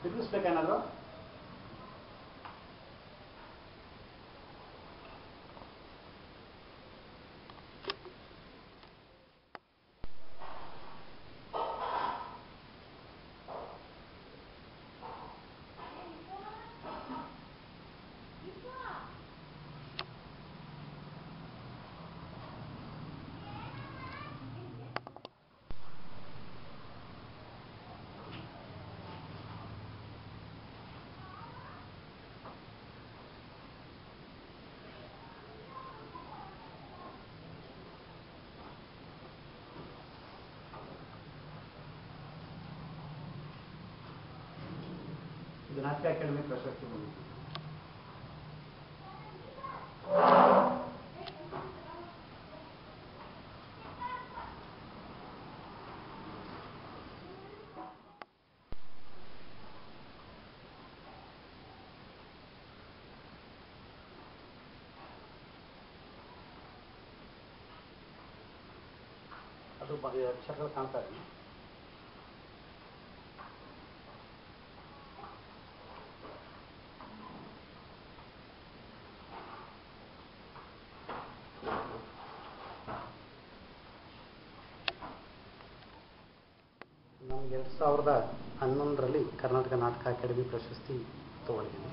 ತಿರುಗಿಸ್ಬೇಕೇನಾದ್ರು ಇದು ನಾಟ್ಯ ಅಕಾಡೆಮಿ ಪ್ರಶಸ್ತಿ ಬಂದಿದೆ ಅದು ಬ- ಅಕ್ಷರಗಳು ಕಾಣ್ತಾ ಇದೆ ನನಗೆ ಎರಡು ಸಾವಿರದ ಹನ್ನೊಂದರಲ್ಲಿ ಕರ್ನಾಟಕ ನಾಟಕ ಅಕಾಡೆಮಿ ಪ್ರಶಸ್ತಿ ತಗೊಂಡಿದ್ದೀನಿ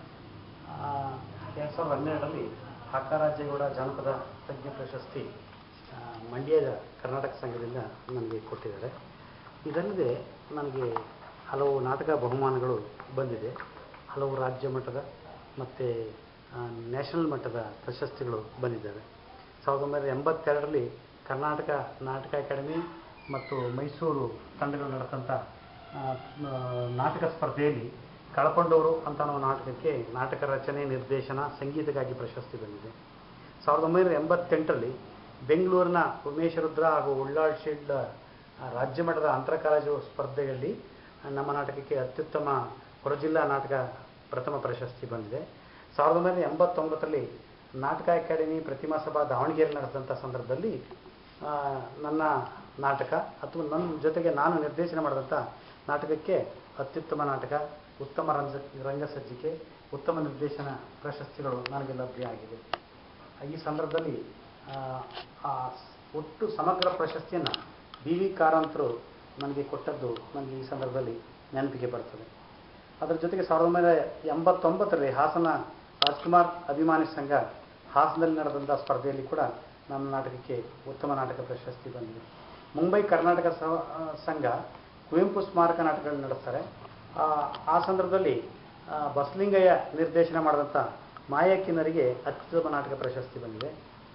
ಎರಡು ಸಾವಿರದ ಹನ್ನೆರಡರಲ್ಲಿ ಹಾಕಾರಾಜೇಗೌಡ ಜಾನಪದ ತಜ್ಞ ಪ್ರಶಸ್ತಿ ಆ, ಮಂಡ್ಯದ ಕರ್ನಾಟಕ ಸಂಘದಿಂದ ನನಗೆ ಕೊಟ್ಟಿದ್ದಾರೆ ಇದಲ್ಲದೆ ನನಗೆ ಹಲವು ನಾಟಕ ಬಹುಮಾನಗಳು ಬಂದಿದೆ ಹಲವು ರಾಜ್ಯ ಮಟ್ಟದ ಮತ್ತು ನ್ಯಾಷನಲ್ ಮಟ್ಟದ ಪ್ರಶಸ್ತಿಗಳು ಬಂದಿದ್ದಾವೆ ಸಾವಿರದ ಒಂಬೈನೂರ ಎಂಬತ್ತೆರಡರಲ್ಲಿ ಕರ್ನಾಟಕ ನಾಟಕ ಅಕಾಡೆಮಿ ಮತ್ತು ಮೈಸೂರು ತಂಡಗಳು ನಡೆದಂಥ ಆ, ಆ, ನಾಟಕ ಸ್ಪರ್ಧೆಯಲ್ಲಿ ಕಳಕೊಂಡವರು ಅಂತ ಅನ್ನೋ ನಾಟಕಕ್ಕೆ ನಾಟಕ ರಚನೆ ನಿರ್ದೇಶನ ಸಂಗೀತಕ್ಕಾಗಿ ಪ್ರಶಸ್ತಿ ಬಂದಿದೆ ಸಾವಿರದ ಒಂಬೈನೂರ ಎಂಬತ್ತೆಂಟರಲ್ಲಿ ಬೆಂಗಳೂರಿನ ಉಮೇಶ ರುದ್ರ ಹಾಗೂ ಉಳ್ಳಾಳ್ ಶೀಲ್ಡ್ ಆ, ರಾಜ್ಯ ಮಟ್ಟದ ಅಂತರ ಕಾಲೇಜು ಸ್ಪರ್ಧೆಯಲ್ಲಿ ನಮ್ಮ ನಾಟಕಕ್ಕೆ ಅತ್ಯುತ್ತಮ ಹೊರಜಿಲ್ಲಾ ನಾಟಕ ಪ್ರಥಮ ಪ್ರಶಸ್ತಿ ಬಂದಿದೆ ಸಾವಿರದ ಒಂಬೈನೂರ ಎಂಬತ್ತೊಂಬತ್ತರಲ್ಲಿ ನಾಟಕ ಅಕಾಡೆಮಿ ಪ್ರತಿಮಾ ಸಭಾ ದಾವಣಗೆರೆ ನಡೆಸಿದಂಥ ಸಂದರ್ಭದಲ್ಲಿ ಆ, ನನ್ನ ನಾಟಕ ಅಥವಾ ನನ್ನ ಜೊತೆಗೆ ನಾನು ನಿರ್ದೇಶನ ಮಾಡಿದಂಥ ನಾಟಕಕ್ಕೆ ಅತ್ಯುತ್ತಮ ನಾಟಕ ಉತ್ತಮ ರಂಜ ರಂಗಸಜ್ಜಿಕೆ ಉತ್ತಮ ನಿರ್ದೇಶನ ಪ್ರಶಸ್ತಿಗಳು ನನಗೆ ಲಭ್ಯ ಆಗಿದೆ ಈ ಸಂದರ್ಭದಲ್ಲಿ ಆ, ಆ ಒಟ್ಟು ಸಮಗ್ರ ಪ್ರಶಸ್ತಿಯನ್ನು ಬಿ ವಿ ಕಾರಂತರು ನನಗೆ ಕೊಟ್ಟದ್ದು ನನಗೆ ಈ ಸಂದರ್ಭದಲ್ಲಿ ನೆನಪಿಗೆ ಬರ್ತದೆ ಅದರ ಜೊತೆಗೆ ಸಾವಿರದ ಒಂಬೈನೂರ ಎಂಬತ್ತೊಂಬತ್ತರಲ್ಲಿ ಹಾಸನ ರಾಜ್ಕುಮಾರ್ ಅಭಿಮಾನಿ ಸಂಘ ಹಾಸನದಲ್ಲಿ ನಡೆದಂಥ ಸ್ಪರ್ಧೆಯಲ್ಲಿ ಕೂಡ ನನ್ನ ನಾಟಕಕ್ಕೆ ಉತ್ತಮ ನಾಟಕ ಪ್ರಶಸ್ತಿ ಬಂದಿದೆ ಮುಂಬೈ ಕರ್ನಾಟಕ ಸಹ- ಆ, ಸಂಘ ಕುವೆಂಪು ಸ್ಮಾರಕ ನಾಟಕಗಳನ್ನು ನಡೆಸ್ತಾರೆ ಆ, ಆ ಸಂದರ್ಭದಲ್ಲಿ ಆ, ಬಸಲಿಂಗಯ್ಯ ನಿರ್ದೇಶನ ಮಾಡಿದಂಥ ಮಾಯಕಿನ್ನರಿಗೆ ಅತ್ಯುತ್ತಮ ನಾಟಕ ಪ್ರಶಸ್ತಿ ಬಂದಿದೆ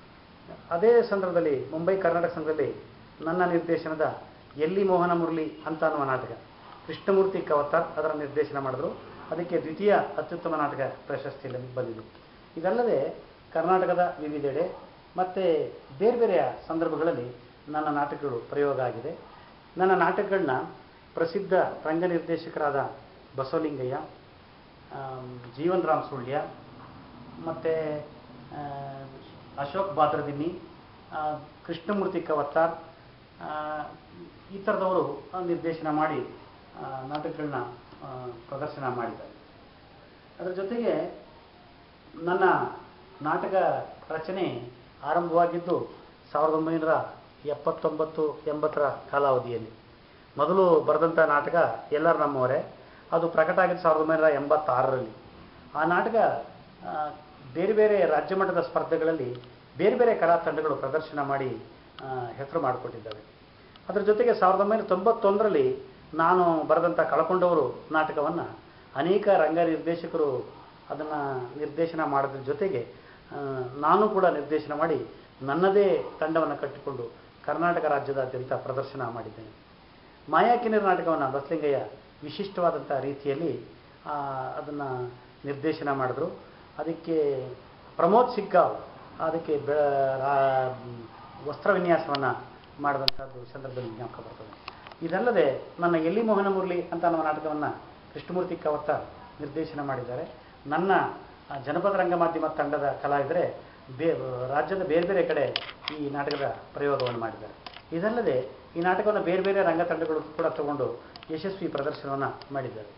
ಅದೇ ಸಂದರ್ಭದಲ್ಲಿ ಮುಂಬೈ ಕರ್ನಾಟಕ ಸಂಘದಲ್ಲಿ ನನ್ನ ನಿರ್ದೇಶನದ ಎಲ್ಲಿ ಮೋಹನ ಮುರಳಿ ಅಂತ ಅನ್ನುವ ನಾಟಕ ಕೃಷ್ಣಮೂರ್ತಿ ಕವತಾರ್ ಅದರ ನಿರ್ದೇಶನ ಮಾಡಿದ್ರು ಅದಕ್ಕೆ ದ್ವಿತೀಯ ಅತ್ಯುತ್ತಮ ನಾಟಕ ಪ್ರಶಸ್ತಿ ಲಭಿ- ಬಂದಿದೆ ಇದಲ್ಲದೆ ಕರ್ನಾಟಕದ ವಿವಿಧೆಡೆ ಮತ್ತು ಬೇರೆ ಬೇರೆಯ ಸಂದರ್ಭಗಳಲ್ಲಿ ನನ್ನ ನಾಟಕಗಳು ಪ್ರಯೋಗ ಆಗಿದೆ ನನ್ನ ನಾಟಕಗಳನ್ನ ಪ್ರಸಿದ್ಧ ರಂಗ ನಿರ್ದೇಶಕರಾದ ಬಸವಲಿಂಗಯ್ಯ ಆಮ್, ಜೀವನ್ ರಾಮ್ ಸುಳ್ಯ ಮತ್ತು ಅಶೋಕ್ ಬಾದ್ರದಿನ್ನಿ ಆ, ಕೃಷ್ಣಮೂರ್ತಿ ಕವತ್ತಾರ್ ಆ, ಈ ಥರದವರು ಆ, ನಿರ್ದೇಶನ ಮಾಡಿ ಆ, ನಾಟಕಗಳನ್ನ ಆ, ಪ್ರದರ್ಶನ ಮಾಡಿದ್ದಾರೆ ಅದರ ಜೊತೆಗೆ ನನ್ನ ನಾಟಕ ರಚನೆ ಆರಂಭವಾಗಿದ್ದು ಸಾವಿರದ ಒಂಬೈನೂರ ಎಪ್ಪತ್ತೊಂಬತ್ತು ಎಂಬತ್ತರ ಕಾಲಾವಧಿಯಲ್ಲಿ ಮೊದಲು ಬರೆದಂಥ ನಾಟಕ ಎಲ್ಲರ ನಮ್ಮವರೇ ಅದು ಪ್ರಕಟ ಆಗಿದ್ದು ಸಾವಿರದ ಒಂಬೈನೂರ ಎಂಬತ್ತಾರರಲ್ಲಿ ಆ ನಾಟಕ ಆ, ಬೇರೆ ಬೇರೆ ರಾಜ್ಯ ಮಟ್ಟದ ಸ್ಪರ್ಧೆಗಳಲ್ಲಿ ಬೇರೆ ಬೇರೆ ಕಲಾ ತಂಡಗಳು ಪ್ರದರ್ಶನ ಮಾಡಿ ಆ, ಹೆಸರು ಮಾಡಿಕೊಟ್ಟಿದ್ದಾವೆ ಅದರ ಜೊತೆಗೆ ಸಾವಿರದ ಒಂಬೈನೂರ ತೊಂಬತ್ತೊಂದರಲ್ಲಿ ನಾನು ಬರೆದಂಥ ಕಳ್ಕೊಂಡವರು ನಾಟಕವನ್ನು ಅನೇಕ ರಂಗ ನಿರ್ದೇಶಕರು ಅದನ್ನು ನಿರ್ದೇಶನ ಮಾಡೋದ್ರ ಜೊತೆಗೆ ಆ, ನಾನು ಕೂಡ ನಿರ್ದೇಶನ ಮಾಡಿ ನನ್ನದೇ ತಂಡವನ್ನು ಕಟ್ಟಿಕೊಂಡು ಕರ್ನಾಟಕ ರಾಜ್ಯದಾದ್ಯಂತ ಪ್ರದರ್ಶನ ಮಾಡಿದ್ದೇನೆ ಮಾಯಾಕಿನರ ನಾಟಕವನ್ನು ಬಸಲಿಂಗಯ್ಯ ವಿಶಿಷ್ಟವಾದಂಥ ರೀತಿಯಲ್ಲಿ ಅದನ್ನು ನಿರ್ದೇಶನ ಮಾಡಿದ್ರು ಅದಕ್ಕೆ ಪ್ರಮೋದ್ ಸಿಗ್ಗಾವ್ ಅದಕ್ಕೆ ಬೆ ರಾ- ವಸ್ತ್ರ ವಿನ್ಯಾಸವನ್ನು ಮಾಡಿದಂಥದ್ದು ಸಂದರ್ಭದಲ್ಲಿ ಜ್ಞಾಪಕ ಬರ್ತದೆ ಇದಲ್ಲದೆ ನನ್ನ ಎಲ್ಲಿ ಮೋಹನ ಮುರಳಿ ಅಂತ ಅನ್ನುವ ನಾಟಕವನ್ನು ಕೃಷ್ಣಮೂರ್ತಿ ಕವತ್ತ ನಿರ್ದೇಶನ ಮಾಡಿದ್ದಾರೆ ನನ್ನ ಆ, ಜನಪದ ರಂಗ ಮಾಧ್ಯಮ ತಂಡದ ಕಲಾವಿದರೆ ಬೇ ರಾಜ್ಯದ ಬೇರೆ ಬೇರೆ ಕಡೆ ಈ ನಾಟಕದ ಪ್ರಯೋಗವನ್ನು ಮಾಡಿದ್ದಾರೆ ಇದಲ್ಲದೆ ಈ ನಾಟಕವನ್ನು ಬೇರೆ ಬೇರೆ ರಂಗ ತಂಡಗಳು ಕೂಡ ತಗೊಂಡು ಯಶಸ್ವಿ ಪ್ರದರ್ಶನವನ್ನು ಮಾಡಿದ್ದಾರೆ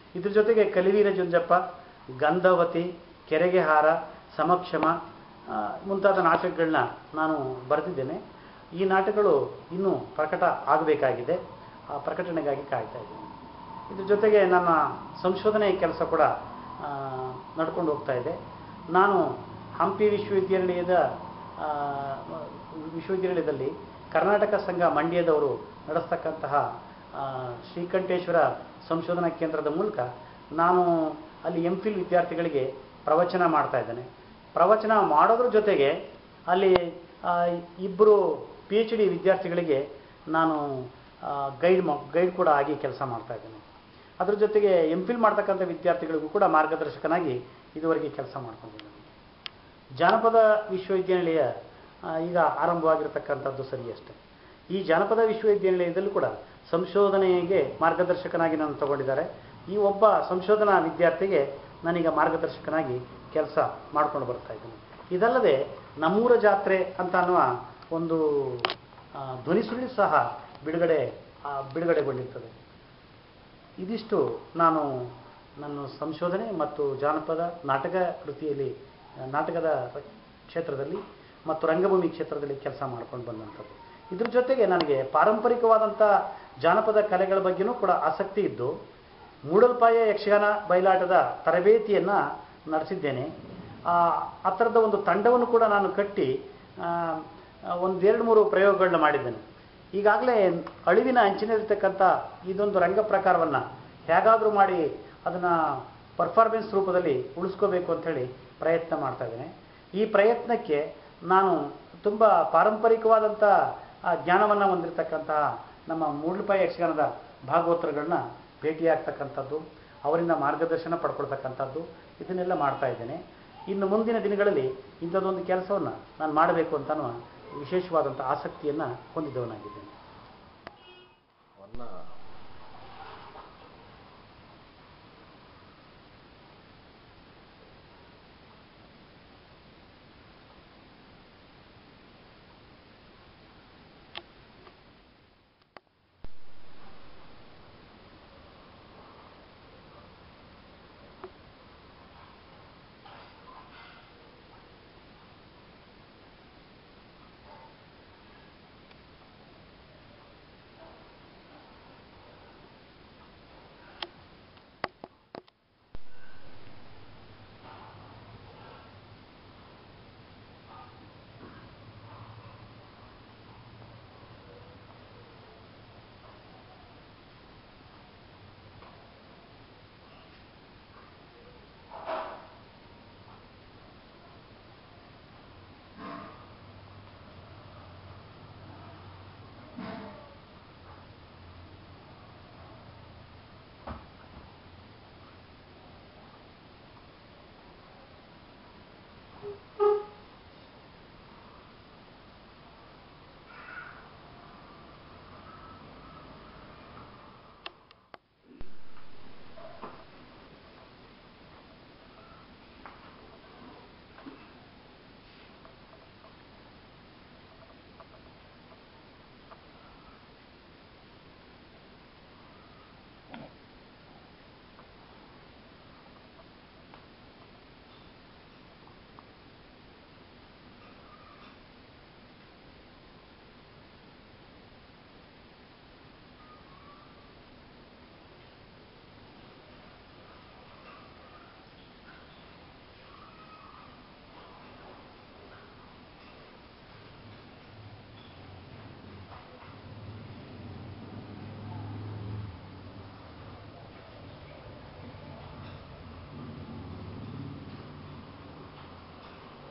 ಇದ್ರ ಜೊತೆಗೆ ಕಲಿವೀರ ಜುಂಜಪ್ಪ ಗಂಧವತಿ ಕೆರೆಗೆ ಹಾರ ಸಮಕ್ಷಮ ಆ, ಮುಂತಾದ ನಾಟಕಗಳನ್ನ ನಾನು ಬರೆದಿದ್ದೇನೆ ಈ ನಾಟಕಗಳು ಇನ್ನೂ ಪ್ರಕಟ ಆಗಬೇಕಾಗಿದೆ ಆ ಪ್ರಕಟಣೆಗಾಗಿ ಕಾಯ್ತಾ ಇದ್ದೀನಿ ಇದ್ರ ಜೊತೆಗೆ ನನ್ನ ಸಂಶೋಧನೆ ಕೆಲಸ ಕೂಡ ಆ, ನಡ್ಕೊಂಡು ಹೋಗ್ತಾ ಇದೆ ನಾನು ಹಂಪಿ ವಿಶ್ವವಿದ್ಯಾನಿಲಯದ ಆ, ವಿಶ್ವವಿದ್ಯಾನಿಲಯದಲ್ಲಿ ಕರ್ನಾಟಕ ಸಂಘ ಮಂಡ್ಯದವರು ನಡೆಸ್ತಕ್ಕಂತಹ ಆ, ಶ್ರೀಕಂಠೇಶ್ವರ ಸಂಶೋಧನಾ ಕೇಂದ್ರದ ಮೂಲಕ ನಾನು ಅಲ್ಲಿ ಎಂ ಫಿಲ್ ವಿದ್ಯಾರ್ಥಿಗಳಿಗೆ ಪ್ರವಚನ ಮಾಡ್ತಾ ಇದ್ದೇನೆ ಪ್ರವಚನ ಮಾಡೋದ್ರ ಜೊತೆಗೆ ಅಲ್ಲಿ ಆ, ಇಬ್ಬರು ಪಿ ಎಚ್ ಡಿ ವಿದ್ಯಾರ್ಥಿಗಳಿಗೆ ನಾನು ಗೈಡ್ ಗೈಡ್ ಕೂಡ ಆಗಿ ಕೆಲಸ ಮಾಡ್ತಾ ಇದ್ದೇನೆ ಅದ್ರ ಜೊತೆಗೆ ಎಂ ಫಿಲ್ ಮಾಡ್ತಕ್ಕಂಥ ವಿದ್ಯಾರ್ಥಿಗಳಿಗೂ ಕೂಡ ಮಾರ್ಗದರ್ಶಕನಾಗಿ ಇದುವರೆಗೆ ಕೆಲಸ ಮಾಡ್ಕೊಂಡಿದ್ದೇನೆ ಜಾನಪದ ವಿಶ್ವವಿದ್ಯಾನಿಲಯ ಆ, ಈಗ ಆರಂಭವಾಗಿರತಕ್ಕಂಥದ್ದು ಸರಿಯಷ್ಟೇ ಈ ಜಾನಪದ ವಿಶ್ವವಿದ್ಯಾನಿಲಯದಲ್ಲೂ ಕೂಡ ಸಂಶೋಧನೆಗೆ ಮಾರ್ಗದರ್ಶಕನಾಗಿ ನಾನು ತಗೊಂಡಿದ್ದಾರೆ ಈ ಒಬ್ಬ ಸಂಶೋಧನಾ ವಿದ್ಯಾರ್ಥಿಗೆ ನಾನೀಗ ಮಾರ್ಗದರ್ಶಕನಾಗಿ ಕೆಲಸ ಮಾಡ್ಕೊಂಡು ಬರ್ತಾ ಇದ್ದೀನಿ ಇದಲ್ಲದೆ ನಮ್ಮೂರ ಜಾತ್ರೆ ಅಂತ ಅನ್ನುವ ಒಂದು ಆ, ಧ್ವನಿ ಸುಳ್ಳಿ ಸಹ ಬಿಡುಗಡೆ ಆ, ಬಿಡುಗಡೆಗೊಂಡಿರ್ತದೆ ಇದಿಷ್ಟು ನಾನು ನನ್ನ ಸಂಶೋಧನೆ ಮತ್ತು ಜಾನಪದ ನಾಟಕ ಕೃತಿಯಲ್ಲಿ ಆ, ನಾಟಕದ ಕ್ಷೇತ್ರದಲ್ಲಿ ಮತ್ತು ರಂಗಭೂಮಿ ಕ್ಷೇತ್ರದಲ್ಲಿ ಕೆಲಸ ಮಾಡ್ಕೊಂಡು ಬಂದಂಥದ್ದು ಇದ್ರ ಜೊತೆಗೆ ನನಗೆ ಪಾರಂಪರಿಕವಾದಂಥ ಜಾನಪದ ಕಲೆಗಳ ಬಗ್ಗೆನೂ ಕೂಡ ಆಸಕ್ತಿ ಇದ್ದು ಮೂಡಲ್ಪಾಯ ಯಕ್ಷಗಾನ ಬಯಲಾಟದ ತರಬೇತಿಯನ್ನು ನಡೆಸಿದ್ದೇನೆ ಆ ಆ ಥರದ ಒಂದು ತಂಡವನ್ನು ಕೂಡ ನಾನು ಕಟ್ಟಿ ಆ, ಒಂದೆರಡು ಮೂರು ಪ್ರಯೋಗಗಳನ್ನ ಮಾಡಿದ್ದೇನೆ ಈಗಾಗಲೇ ಅಳಿವಿನ ಅಂಚಿನಲ್ಲಿರ್ತಕ್ಕಂಥ ಇದೊಂದು ರಂಗ ಪ್ರಕಾರವನ್ನು ಹೇಗಾದರೂ ಮಾಡಿ ಅದನ್ನು ಪರ್ಫಾರ್ಮೆನ್ಸ್ ರೂಪದಲ್ಲಿ ಉಳಿಸ್ಕೋಬೇಕು ಅಂಥೇಳಿ ಪ್ರಯತ್ನ ಮಾಡ್ತಾ ಇದ್ದೇನೆ ಈ ಪ್ರಯತ್ನಕ್ಕೆ ನಾನು ತುಂಬ ಪಾರಂಪರಿಕವಾದಂಥ ಜ್ಞಾನವನ್ನು ಹೊಂದಿರತಕ್ಕಂತಹ ನಮ್ಮ ಮೂಡ್ಲಪಾಯಿ ಯಕ್ಷಗಾನದ ಭಾಗವತರುಗಳನ್ನ ಭೇಟಿಯಾಗ್ತಕ್ಕಂಥದ್ದು ಅವರಿಂದ ಮಾರ್ಗದರ್ಶನ ಪಡ್ಕೊಳ್ತಕ್ಕಂಥದ್ದು ಇದನ್ನೆಲ್ಲ ಮಾಡ್ತಾ ಇದ್ದೇನೆ ಇನ್ನು ಮುಂದಿನ ದಿನಗಳಲ್ಲಿ ಇಂಥದ್ದೊಂದು ಕೆಲಸವನ್ನು ನಾನು ಮಾಡಬೇಕು ಅಂತ ಅನ್ನುವ ವಿಶೇಷವಾದಂಥ ಆಸಕ್ತಿಯನ್ನು ಹೊಂದಿದವನಾಗಿದ್ದೇನೆ ಅವನ್ನ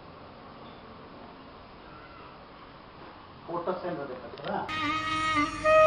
ಫೋಟೋಸ್ ಏನು ಬೇಕಾಗ್ತದಾ